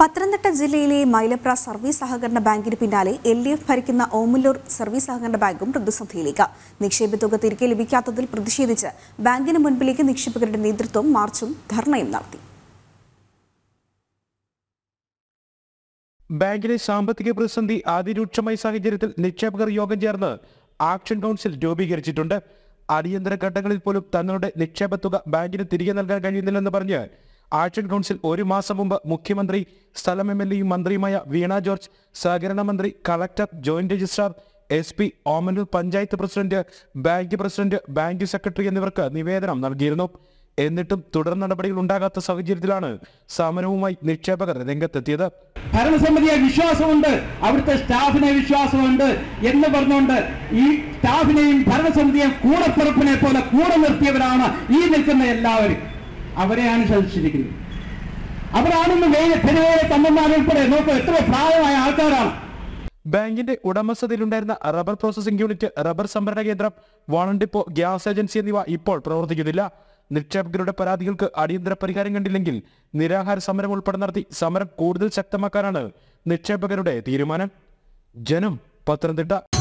പത്തനംതിട്ട ജില്ലയിലെ മൈലപ്ര സർവീസ് സഹകരണ ബാങ്കിന് പിന്നാലെ എൽ ഡി എഫ് ഭരിക്കുന്ന ഓമല്ലൂർ സർവീസ് സഹകരണ ബാങ്കും പ്രതിസന്ധിയിലേക്ക് നിക്ഷേപ തുക തിരികെ ലഭിക്കാത്തതിൽ പ്രതിഷേധിച്ച് ബാങ്കിന് മുൻപിലേക്ക് നിക്ഷേപകരുടെ നേതൃത്വം മാർച്ചും ധർണയും നടത്തി ബാങ്കിലെ സാമ്പത്തിക പ്രതിസന്ധി അതിരൂക്ഷമായ സാഹചര്യത്തിൽ നിക്ഷേപകർ യോഗം ചേർന്ന് ആക്ഷൻ കൗൺസിൽ രൂപീകരിച്ചിട്ടുണ്ട് അടിയന്തര ഘട്ടങ്ങളിൽ പോലും തങ്ങളുടെ നിക്ഷേപ തുക ബാങ്കിന് തിരികെ നൽകാൻ കഴിയുന്നില്ലെന്ന് പറഞ്ഞ് ആക്ഷൻ കൗൺസിൽ ഒരു മാസം മുമ്പ് മുഖ്യമന്ത്രി സ്ഥലം എം എൽ എയും മന്ത്രിയുമായ വീണ ജോർജ് സഹകരണ മന്ത്രി collector joint registrar S P Omanoor panchayat president bank president bank secretary എന്നിവർക്ക് നിവേദനം നൽകിയിരുന്നു എന്നിട്ടും തുടർ നടപടികൾ ഉണ്ടാകാത്ത സാഹചര്യത്തിലാണ് സമരവുമായി നിക്ഷേപകർ രംഗത്തെത്തിയത് ഭരണസമിതിയെ വിശ്വാസമുണ്ട് അവിടുത്തെ സ്റ്റാഫിനെ വിശ്വാസമുണ്ട് എന്ന് പറഞ്ഞുകൊണ്ട് ഈ സ്റ്റാഫിനെയും ഭരണസമിതിയെയും കൂടപ്പിറപ്പിനെ പോലെ കൂടെ നിർത്തിയവരാണ് ഈ നിൽക്കുന്ന എല്ലാവരും അവരെയാണ് ശോഷിച്ചിരിക്കുന്നത് അവരാണെന്ന് മെയിൻ തെരുവേലെ തമ്മന്മാരുൾപ്പെടെ നോക്കൂ എത്ര പ്രായമായ ആൾക്കാരാണ് ബാങ്കിന്റെ ഉടമസ്ഥതയിലുണ്ടായിരുന്ന റബ്ബർ പ്രോസസിംഗ് യൂണിറ്റ് റബ്ബർ സംഭരണ കേന്ദ്രം വാണൻ ഡിപ്പോ ഗ്യാസ് ഏജൻസി എന്നിവ ഇപ്പോൾ പ്രവർത്തിക്കുന്നില്ല നിക്ഷേപകരുടെ പരാതികൾക്ക് അടിയന്തര പരിഹാരം കണ്ടില്ലെങ്കിൽ നിരാഹാര സമരം ഉൾപ്പെടെ നടത്തി സമരം കൂടുതൽ ശക്തമാക്കാനാണ് നിക്ഷേപകരുടെ തീരുമാനം ജനം പത്തനംതിട്ട